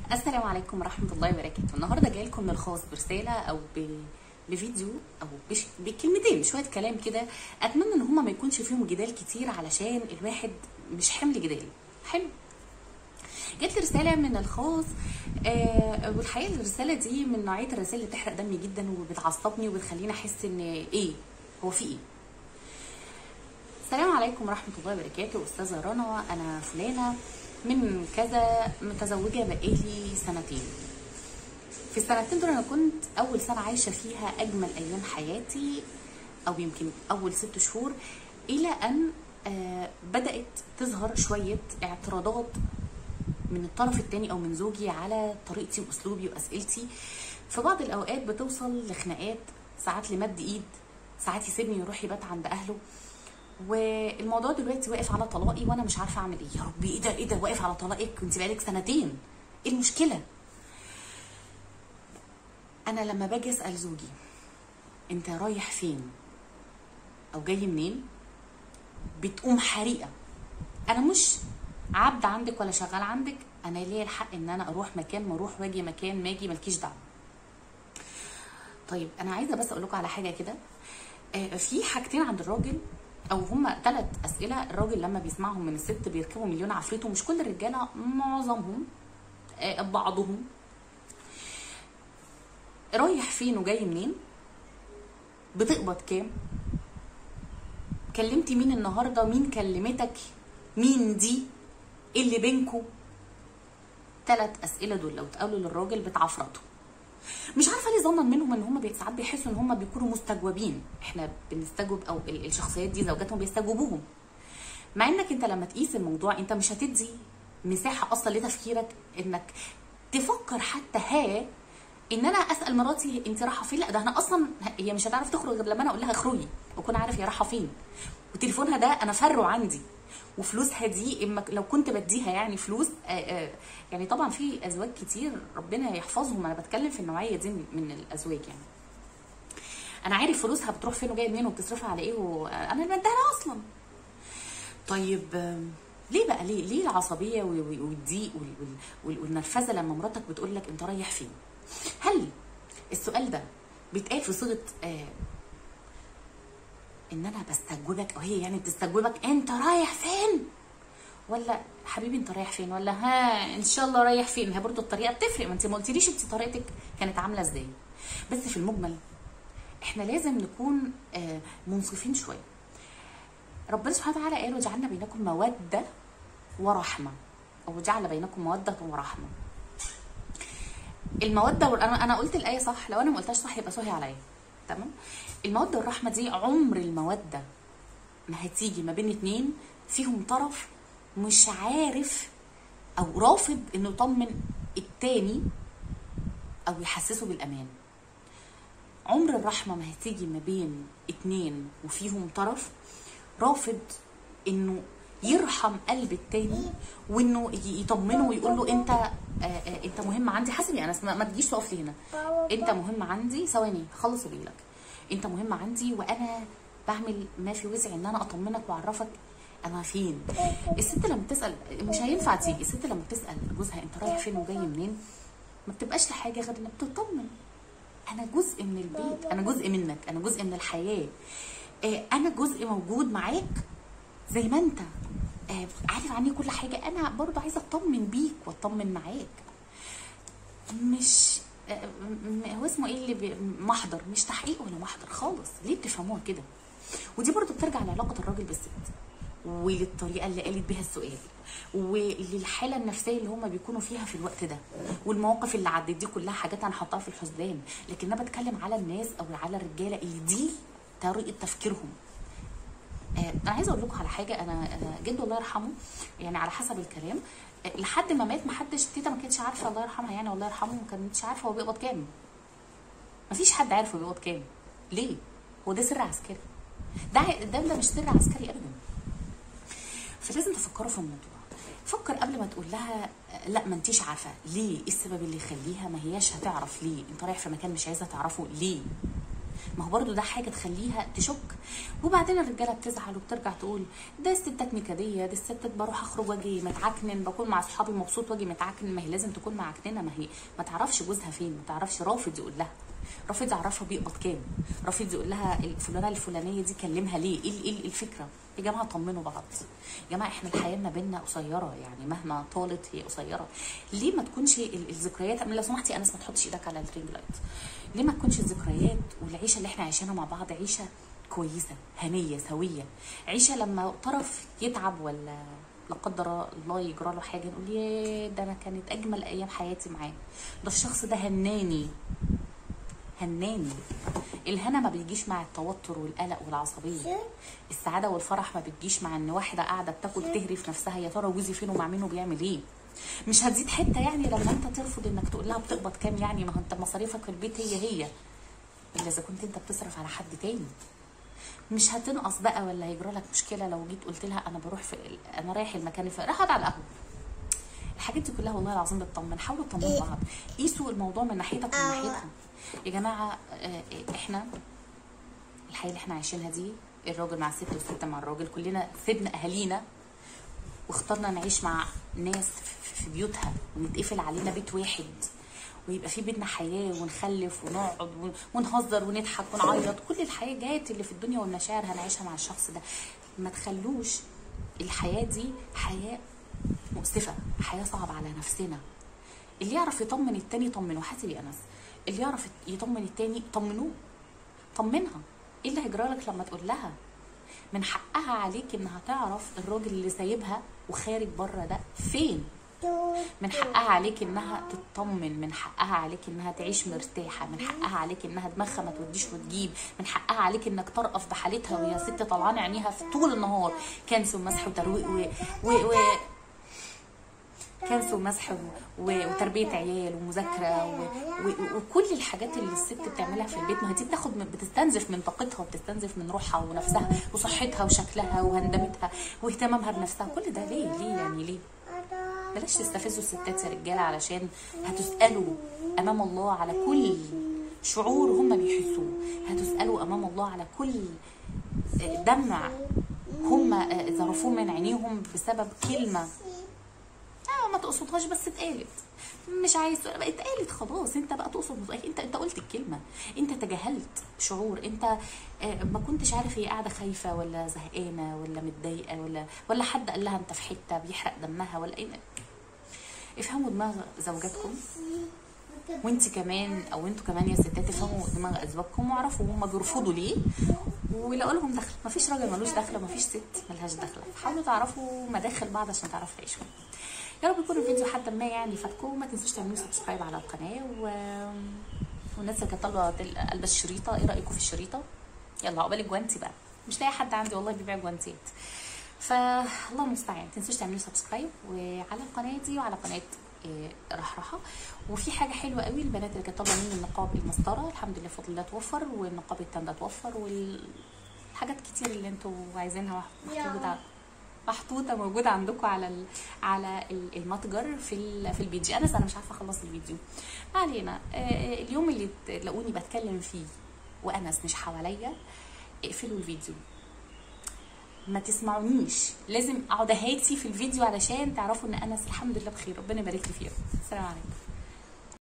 السلام عليكم ورحمة الله وبركاته النهاردة جاي لكم من الخاص برسالة أو ب... بفيديو أو بش... بكلمتين بشوية كلام كده أتمنى إن هما ما يكونش فيهم جدال كتير علشان الواحد مش حمل جدال حلو جات لي رسالة من الخاص آه والحقيقة الرسالة دي من نوعية الرسائل اللي بتحرق دمي جدا وبتعصبني وبتخليني أحس إن إيه هو في إيه السلام عليكم ورحمة الله وبركاته أستاذة رنا أنا فلانة من كذا متزوجة بقالي سنتين في السنتين دول أنا كنت أول سنة عايشة فيها أجمل أيام حياتي أو يمكن أول ست شهور إلى أن آه بدأت تظهر شوية اعتراضات من الطرف التاني أو من زوجي على طريقتي وأسلوبي وأسئلتي في بعض الأوقات بتوصل لخناقات ساعات لمد إيد ساعات يسيبني يروح يبات عند أهله والموضوع دلوقتي واقف على طلاقي وانا مش عارفه اعمل ايه يا ربي ايه ده ايه ده واقف على طلاقك كنت بقالك سنتين ايه المشكله انا لما باجي اسال زوجي انت رايح فين او جاي منين بتقوم حريقه انا مش عبد عندك ولا شغال عندك انا ليا الحق ان انا اروح مكان ما اروح واجي مكان ما اجي مالكيش دعوه طيب انا عايزه بس اقول لكم على حاجه كده آه في حاجتين عند الراجل او هما ثلاث اسئله الراجل لما بيسمعهم من الست بيركبوا مليون عفريت ومش كل الرجاله معظمهم آه بعضهم رايح فين وجاي منين بتقبض كام كلمتي مين النهارده مين كلمتك مين دي ايه اللي بينكو ثلاث اسئله دول لو اتقالوا للراجل بتعفرطوا مش عارفه ليه ظنا منهم ان هم ساعات بيحسوا ان هم بيكونوا مستجوبين احنا بنستجوب او الشخصيات دي زوجاتهم بيستجوبوهم مع انك انت لما تقيس الموضوع انت مش هتدي مساحه اصلا لتفكيرك انك تفكر حتى ها ان انا اسال مراتي انت رايحه فين لا ده انا اصلا هي مش هتعرف تخرج غير لما انا اقول لها اخرجي واكون عارف هي رايحه فين وتليفونها ده انا فره عندي وفلوسها دي اما لو كنت بديها يعني فلوس آآ آآ يعني طبعا في ازواج كتير ربنا يحفظهم انا بتكلم في النوعيه دي من الازواج يعني انا عارف فلوسها بتروح فين وجايه منين وبتصرفها على ايه وانا اللي بديها اصلا طيب ليه بقى ليه ليه العصبيه والضيق والنرفزه لما مراتك بتقول لك انت رايح فين هل السؤال ده بيتقال في صيغه آه ان انا بستجوبك او هي يعني بتستجوبك انت رايح فين ولا حبيبي انت رايح فين ولا ها ان شاء الله رايح فين هي برضه الطريقه بتفرق ما انت ما قلتليش انت طريقتك كانت عامله ازاي بس في المجمل احنا لازم نكون آه منصفين شويه ربنا سبحانه وتعالى قال وجعلنا بينكم موده ورحمه او جعل بينكم موده ورحمه الموده انا انا قلت الايه صح لو انا ما قلتهاش صح يبقى سهي عليا تمام الموده والرحمه دي عمر الموده ما هتيجي ما بين اتنين فيهم طرف مش عارف او رافض انه يطمن التاني او يحسسه بالامان عمر الرحمه ما هتيجي ما بين اتنين وفيهم طرف رافض انه يرحم قلب التاني وانه يطمنه ويقول له انت آآ آآ انت مهم عندي حسبي انا ما تجيش تقف لي هنا انت مهم عندي ثواني خلص لك انت مهم عندي وانا بعمل ما في وسعي ان انا اطمنك واعرفك انا فين الست لما بتسال مش هينفع تيجي الست لما بتسال جوزها انت رايح فين وجاي منين ما بتبقاش لحاجه غير انك بتطمن انا جزء من البيت انا جزء منك انا جزء من الحياه انا جزء موجود معاك زي ما انت عارف عني كل حاجه انا برضه عايزه اطمن بيك واطمن معاك مش هو اسمه ايه اللي محضر مش تحقيق ولا محضر خالص ليه بتفهموها كده ودي برضو بترجع لعلاقه الراجل بالست وللطريقه اللي قالت بيها السؤال وللحاله النفسيه اللي هم بيكونوا فيها في الوقت ده والمواقف اللي عدت دي كلها حاجات انا حطاها في الحسبان لكن انا بتكلم على الناس او على الرجاله اللي دي طريقه تفكيرهم آه انا عايزه اقول لكم على حاجه انا جده الله يرحمه يعني على حسب الكلام آه لحد ما مات ما حدش تيتا ما كانتش عارفه الله يرحمها يعني الله يرحمه ما كانتش عارفه هو بيقبض كام ما فيش حد عارف هو بيقبض كام ليه هو ده سر عسكري ده ده, ده مش سر عسكري ابدا فلازم تفكروا في الموضوع فكر قبل ما تقول لها لا ما انتيش عارفه ليه ايه السبب اللي يخليها ما هياش هتعرف ليه انت رايح في مكان مش عايزه تعرفه ليه ما هو برضو ده حاجه تخليها تشك وبعدين الرجاله بتزعل وبترجع تقول ده الستات نكديه ده الستات بروح اخرج واجي متعكنن بكون مع اصحابي مبسوط واجي متعكنن ما هي لازم تكون معكننه ما هي ما تعرفش جوزها فين ما تعرفش رافض يقول لها رافض يعرفها بيقبض كام رافض يقول لها الفلانه الفلانيه دي كلمها ليه ايه ايه الفكره يا جماعه طمنوا بعض يا جماعه احنا الحياه ما بيننا قصيره يعني مهما طالت هي قصيره ليه ما تكونش ال- الذكريات أنا لو سمحتي انس ما تحطش ايدك على الرينج لايت ليه ما تكونش الذكريات والعيشه اللي احنا عايشينها مع بعض عيشه كويسه هنيه سويه عيشه لما طرف يتعب ولا لا قدر الله يجرى له حاجه نقول يا ده انا كانت اجمل ايام حياتي معاه ده الشخص ده هناني هناني الهنا ما بيجيش مع التوتر والقلق والعصبيه السعاده والفرح ما بتجيش مع ان واحده قاعده بتاكل تهري في نفسها يا ترى جوزي فين ومع مين وبيعمل ايه مش هتزيد حته يعني لما انت ترفض انك تقول لها بتقبض كام يعني ما هو انت مصاريفك في البيت هي هي الا اذا كنت انت بتصرف على حد تاني مش هتنقص بقى ولا هيجرى لك مشكله لو جيت قلت لها انا بروح في انا رايح المكان الفلاني راح اقعد على القهوه الحاجات دي كلها والله العظيم بتطمن حاولوا تطمنوا بعض قيسوا الموضوع من ناحيتك ومن ناحيتها يا جماعه آه، آه، احنا الحياه اللي احنا عايشينها دي الراجل مع الست والست مع الراجل كلنا سيبنا اهالينا واخترنا نعيش مع ناس في- في بيوتها ونتقفل علينا بيت واحد ويبقى في بينا حياه ونخلف ونقعد ون- ونهزر ونضحك ونعيط كل الحاجات اللي في الدنيا والمشاعر هنعيشها مع الشخص ده ما تخلوش الحياه دي حياه مؤسفه حياه صعبه على نفسنا اللي يعرف يطمن التاني طمنه حاسب يا انس اللي يعرف يطمن التاني طمنوه طمنها ايه اللي هيجرى لك لما تقول لها من حقها عليك انها تعرف الراجل اللي سايبها وخارج بره ده فين من حقها عليك انها تطمن من حقها عليك انها تعيش مرتاحه من حقها عليك انها دماغها ما توديش وتجيب من حقها عليك انك ترقف بحالتها وهي ست طلعانه عينيها في طول النهار كنس ومسح وترويق و... و... و... كنس ومسح و... و... وتربيه عيال ومذاكره و... و... وكل الحاجات اللي الست بتعملها في البيت ما هي دي بتاخد من... بتستنزف من طاقتها وبتستنزف من روحها ونفسها وصحتها وشكلها وهندمتها واهتمامها بنفسها كل ده ليه ليه يعني ليه بلاش تستفزوا الستات يا رجاله علشان هتسالوا امام الله على كل شعور هم بيحسوه هتسالوا امام الله على كل دمع هم ظرفوه من عينيهم بسبب كلمه آه ما تقصدهاش بس اتقالت مش عايز بقى اتقالت خلاص انت بقى تقصد انت انت قلت الكلمه انت تجاهلت شعور انت آه، ما كنتش عارف هي قاعده خايفه ولا زهقانه ولا متضايقه ولا ولا حد قال لها انت في حته بيحرق دمها ولا ايه افهموا دماغ زوجاتكم وانت كمان او انتوا كمان يا ستات افهموا دماغ ازواجكم واعرفوا هم بيرفضوا ليه ولاقوا لهم دخل مفيش راجل ملوش دخل ومفيش ست ملهاش دخل حاولوا تعرفوا مداخل بعض عشان تعرفوا تعيشوا يا رب يكون الفيديو حد ما يعني فاتكم وما تنسوش تعملوا سبسكرايب على القناه و... والناس اللي كانت طالبه تل- البس شريطه ايه رايكم في الشريطه يلا عقبال الجوانتي بقى مش لاقي حد عندي والله بيبيع جوانتيات فالله المستعان تنسوش تعملوا سبسكرايب وعلى القناه دي وعلى قناه إيه، رحرحه وفي حاجه حلوه قوي البنات اللي كانت طالبه مني النقاب المسطره الحمد لله بفضل الله توفر والنقاب التام ده توفر والحاجات كتير اللي انتوا عايزينها محطوطه محطوطه موجوده عندكم على ال... على ال- المتجر في ال... في البيج انا انا مش عارفه اخلص الفيديو ما علينا آه، اليوم اللي تلاقوني بتكلم فيه وانس مش حواليا اقفلوا الفيديو ما تسمعونيش لازم اقعد اهاتي في الفيديو علشان تعرفوا ان انس الحمد لله بخير ربنا يبارك لي فيه السلام عليكم